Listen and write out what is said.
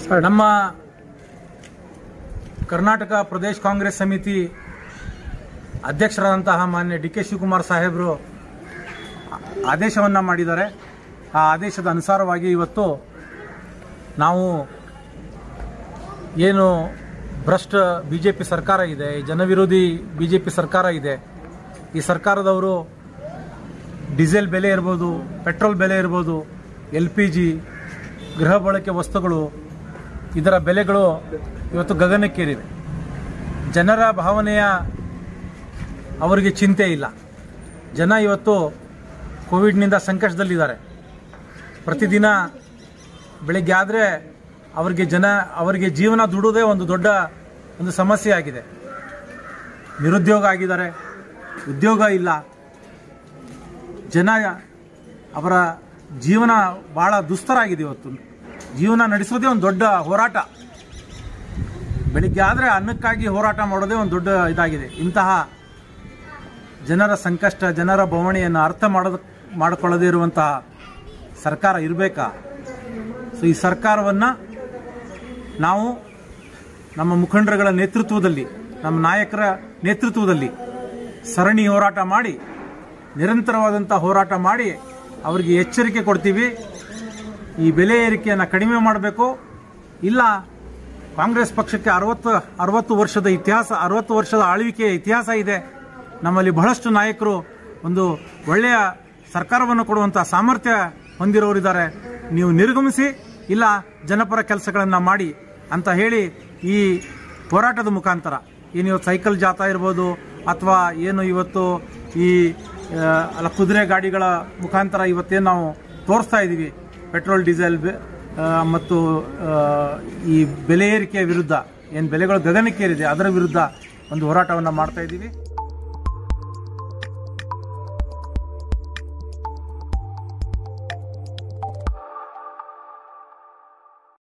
ನಮ್ಮ ಕರ್ನಾಟಕ ಪ್ರದೇಶ ಕಾಂಗ್ರೆಸ್ ಸಮಿತಿ ಅಧ್ಯಕ್ಷರಾದಂತಹ ಮಾನ್ಯ ಡಿ ಕೆ ಶಿವಕುಮಾರ್ ಸಾಹೇಬರು ಆದೇಶವನ್ನು ಮಾಡಿದ್ದಾರೆ ಆ ಆದೇಶದ ಅನುಸಾರವಾಗಿ ಇವತ್ತು ನಾವು ಏನು ಭ್ರಷ್ಟ ಬಿ ಜೆ ಪಿ ಸರ್ಕಾರ ಇದೆ ಈ ಜನವಿರೋಧಿ ಬಿ ಜೆ ಪಿ ಸರ್ಕಾರ ಇದೆ ಈ ಸರ್ಕಾರದವರು ಡೀಸೆಲ್ ಬೆಲೆ ಇರ್ಬೋದು ಪೆಟ್ರೋಲ್ ಬೆಲೆ ಇರ್ಬೋದು ಎಲ್ ಪಿ ಜಿ ಗೃಹ ಬಳಕೆ ವಸ್ತುಗಳು ಇದರ ಬೆಲೆಗಳು ಇವತ್ತು ಗಗನಕ್ಕೇರಿವೆ ಜನರ ಭಾವನೆಯ ಅವರಿಗೆ ಚಿಂತೆ ಇಲ್ಲ ಜನ ಇವತ್ತು ಕೋವಿಡ್ನಿಂದ ಸಂಕಷ್ಟದಲ್ಲಿದ್ದಾರೆ ಪ್ರತಿದಿನ ಬೆಳಿಗ್ಗೆ ಆದರೆ ಅವರಿಗೆ ಜನ ಅವರಿಗೆ ಜೀವನ ದುಡುವುದೇ ಒಂದು ದೊಡ್ಡ ಒಂದು ಸಮಸ್ಯೆ ಆಗಿದೆ ನಿರುದ್ಯೋಗ ಆಗಿದ್ದಾರೆ ಉದ್ಯೋಗ ಇಲ್ಲ ಜನ ಅವರ ಜೀವನ ಭಾಳ ದುಸ್ತರ ಆಗಿದೆ ಇವತ್ತು ಜೀವನ ನಡೆಸೋದೇ ಒಂದು ದೊಡ್ಡ ಹೋರಾಟ ಬೆಳಿಗ್ಗೆ ಆದರೆ ಅನ್ನಕ್ಕಾಗಿ ಹೋರಾಟ ಮಾಡೋದೇ ಒಂದು ದೊಡ್ಡ ಇದಾಗಿದೆ ಇಂತಹ ಜನರ ಸಂಕಷ್ಟ ಜನರ ಬವಣೆಯನ್ನು ಅರ್ಥ ಮಾಡೋದ ಮಾಡಿಕೊಳ್ಳದೇ ಇರುವಂತಹ ಸರ್ಕಾರ ಇರಬೇಕಾ ಸೊ ಈ ಸರ್ಕಾರವನ್ನು ನಾವು ನಮ್ಮ ಮುಖಂಡರುಗಳ ನೇತೃತ್ವದಲ್ಲಿ ನಮ್ಮ ನಾಯಕರ ನೇತೃತ್ವದಲ್ಲಿ ಸರಣಿ ಹೋರಾಟ ಮಾಡಿ ನಿರಂತರವಾದಂಥ ಹೋರಾಟ ಮಾಡಿ ಅವರಿಗೆ ಎಚ್ಚರಿಕೆ ಕೊಡ್ತೀವಿ ಈ ಬೆಲೆ ಏರಿಕೆಯನ್ನು ಕಡಿಮೆ ಮಾಡಬೇಕು ಇಲ್ಲ ಕಾಂಗ್ರೆಸ್ ಪಕ್ಷಕ್ಕೆ ಅರವತ್ತು ಅರವತ್ತು ವರ್ಷದ ಇತಿಹಾಸ ಅರವತ್ತು ವರ್ಷದ ಆಳ್ವಿಕೆಯ ಇತಿಹಾಸ ಇದೆ ನಮ್ಮಲ್ಲಿ ಬಹಳಷ್ಟು ನಾಯಕರು ಒಂದು ಒಳ್ಳೆಯ ಸರ್ಕಾರವನ್ನು ಕೊಡುವಂಥ ಸಾಮರ್ಥ್ಯ ಹೊಂದಿರೋರಿದ್ದಾರೆ ನೀವು ನಿರ್ಗಮಿಸಿ ಇಲ್ಲ ಜನಪರ ಕೆಲಸಗಳನ್ನು ಮಾಡಿ ಅಂತ ಹೇಳಿ ಈ ಹೋರಾಟದ ಮುಖಾಂತರ ಏನು ಇವತ್ತು ಸೈಕಲ್ ಜಾಥಾ ಇರ್ಬೋದು ಅಥವಾ ಏನು ಇವತ್ತು ಈ ಆ, ಅಲ್ಲ ಕುದುರೆ ಗಾಡಿಗಳ ಮುಖಾಂತರ ಇವತ್ತೇನು ನಾವು ತೋರಿಸ್ತಾ ಇದ್ದೀವಿ ಪೆಟ್ರೋಲ್ ಡೀಸೆಲ್ ಬೆ- ಆ, ಮತ್ತು ಆ, ಈ ಬೆಲೆ ಏರಿಕೆಯ ವಿರುದ್ಧ ಏನು ಬೆಲೆಗಳು ಗಗನಕ್ಕೇರಿದೆ ಅದರ ವಿರುದ್ಧ ಒಂದು ಹೋರಾಟವನ್ನು ಮಾಡ್ತಾ ಇದ್ದೀವಿ